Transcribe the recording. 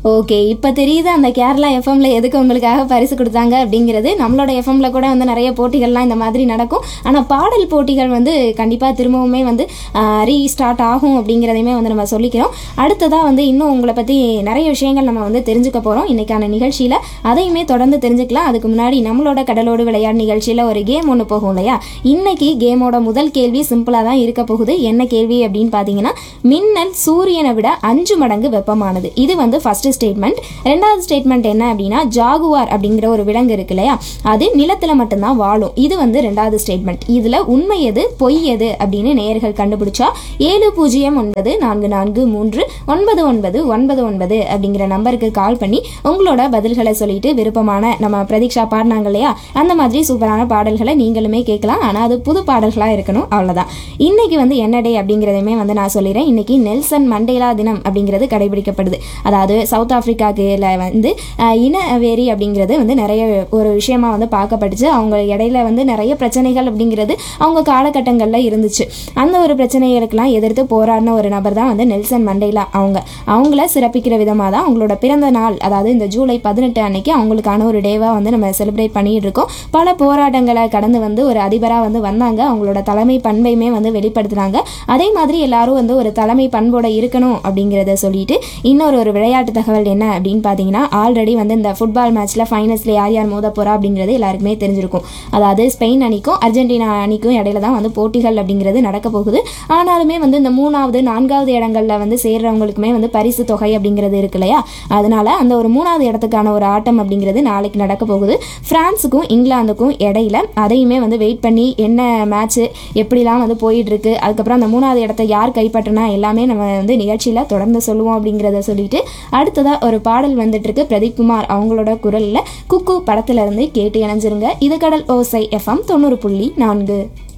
okay இப்போ தெரியுது அந்த கேரளா எஃப்எம்ல எதுக்கு உங்களுக்காக பரிசு கொடுத்தாங்க அப்படிங்கிறது நம்மளோட எஃப்எம்ல கூட வந்து நிறைய போட்டிகள்லாம் இந்த மாதிரி நடக்கும் ஆனால் பாடல் போட்டிகள் வந்து கண்டிப்பாக திரும்பவுமே வந்து ரீஸ்டார்ட் ஆகும் அப்படிங்கிறதையுமே வந்து நம்ம சொல்லிக்கிறோம் அடுத்ததாக வந்து இன்னும் உங்களை பற்றி நிறைய விஷயங்கள் நம்ம வந்து தெரிஞ்சுக்க போகிறோம் இன்னைக்கான நிகழ்ச்சியில் அதையுமே தொடர்ந்து தெரிஞ்சுக்கலாம் அதுக்கு முன்னாடி நம்மளோட கடலோடு விளையாடு நிகழ்ச்சியில் ஒரு கேம் ஒன்று போகும் இல்லையா இன்னைக்கு கேமோட முதல் கேள்வி சிம்பிளாக தான் இருக்க போகுது என்ன கேள்வி அப்படின்னு பார்த்தீங்கன்னா மின்னல் சூரியனை விட அஞ்சு மடங்கு வெப்பமானது இது வந்து ஃபர்ஸ்ட் ஸ்டேட்மெண்ட் ரெண்டாவது ஸ்டேட்மெண்ட் என்ன அப்படின்னா ஜாகுவார் அப்படிங்கிற ஒரு விலங்கு இருக்கு இல்லையா அது நிலத்தில் மட்டும்தான் வாழும் இது வந்து ரெண்டாவது ஸ்டேட்மெண்ட் இதில் உண்மை எது பொய் எது அப்படின்னு நேயர்கள் கண்டுபிடிச்சா ஏழு பூஜ்ஜியம் ஒன்பது நான்கு நான்கு மூன்று ஒன்பது ஒன்பது ஒன்பது ஒன்பது அப்படிங்கிற நம்பருக்கு கால் பண்ணி உங்களோட பதில்களை சொல்லிட்டு விருப்பமான நம்ம பிரதீக்ஷா பாடினாங்க இல்லையா அந்த மாதிரி சூப்பரான பாடல்களை நீங்களுமே கேட்கலாம் ஆனால் அது புது பாடல்களாக இருக்கணும் அவ்வளோதான் இன்னைக்கு வந்து என்ன டே அப்படிங்கிறதையுமே வந்து நான் சொல்லிடுறேன் இன்னைக்கு நெல்சன் மண்டேலா தினம் அப்படிங்கிறது கடைபிடிக்கப்படுது அதாவது சவுத் ஆப்பிரிக்காக்குல வந்து அஹ், இன வேரி அப்படிங்கிறது வந்து நிறைய ஒரு விஷயமா வந்து பார்க்கப்பட்டுச்சு அவங்க இடையில வந்து நிறைய பிரச்சனைகள் அப்படிங்கிறது அவங்க காலகட்டங்களில் இருந்துச்சு அந்த ஒரு பிரச்சனைகளுக்கெல்லாம் எதிர்த்து போராடின ஒரு நபர் தான் வந்து நெல்சன் மண்டேலா அவங்க அவங்கள சிறப்பிக்கிற விதமாக தான் அவங்களோட பிறந்த நாள் அதாவது இந்த ஜூலை பதினெட்டு அன்னைக்கு அவங்களுக்கான ஒரு டேவாக வந்து நம்ம செலிப்ரேட் பண்ணிட்டு இருக்கோம் பல போராட்டங்களை கடந்து வந்து ஒரு அதிபராக வந்து வந்தாங்க அவங்களோட தலைமை பண்பையுமே வந்து வெளிப்படுத்துனாங்க அதே மாதிரி எல்லாரும் வந்து ஒரு தலைமை பண்போட இருக்கணும் அப்படிங்கிறத சொல்லிட்டு இன்னொரு ஒரு விளையாட்டு தகவல் என்ன அப்படின்னு பார்த்தீங்கன்னா ஆல்ரெடி வந்து இந்த ஃபுட்பால் மேட்ச்சில் ஃபைனல்ஸில் யார் யார் மோத போகிறா அப்படிங்கிறது எல்லாருக்குமே தெரிஞ்சிருக்கும் அதாவது ஸ்பெயின் அணிக்கும் அர்ஜென்டினா அணிக்கும் இடையில தான் வந்து போட்டிகள் அப்படிங்கிறது நடக்க போகுது ஆனாலுமே வந்து இந்த மூணாவது நான்காவது இடங்களில் வந்து சேர்றவங்களுக்குமே வந்து பரிசு தொகை அப்படிங்கிறது இருக்கு இல்லையா அதனால அந்த ஒரு மூணாவது இடத்துக்கான ஒரு ஆட்டம் அப்படிங்கிறது நாளைக்கு நடக்க போகுது பிரான்ஸுக்கும் இங்கிலாந்துக்கும் இடையில அதையுமே வந்து வெயிட் பண்ணி என்ன மேட்ச்சு எப்படிலாம் வந்து போயிட்டு இருக்கு அதுக்கப்புறம் அந்த மூணாவது இடத்த யார் கைப்பற்றினா எல்லாமே நம்ம வந்து நிகழ்ச்சியில் தொடர்ந்து சொல்லுவோம் அப்படிங்கிறத சொல்லிட்டு அடுத்ததா ஒரு பாடல் வந்துட்டு இருக்கு பிரதீப் குமார் அவங்களோட குரல்ல குக்கு படத்துல இருந்து கேட்டு இணைஞ்சிருங்க இது கடல் ஓசை எஃப்எம் தொண்ணூறு புள்ளி நான்கு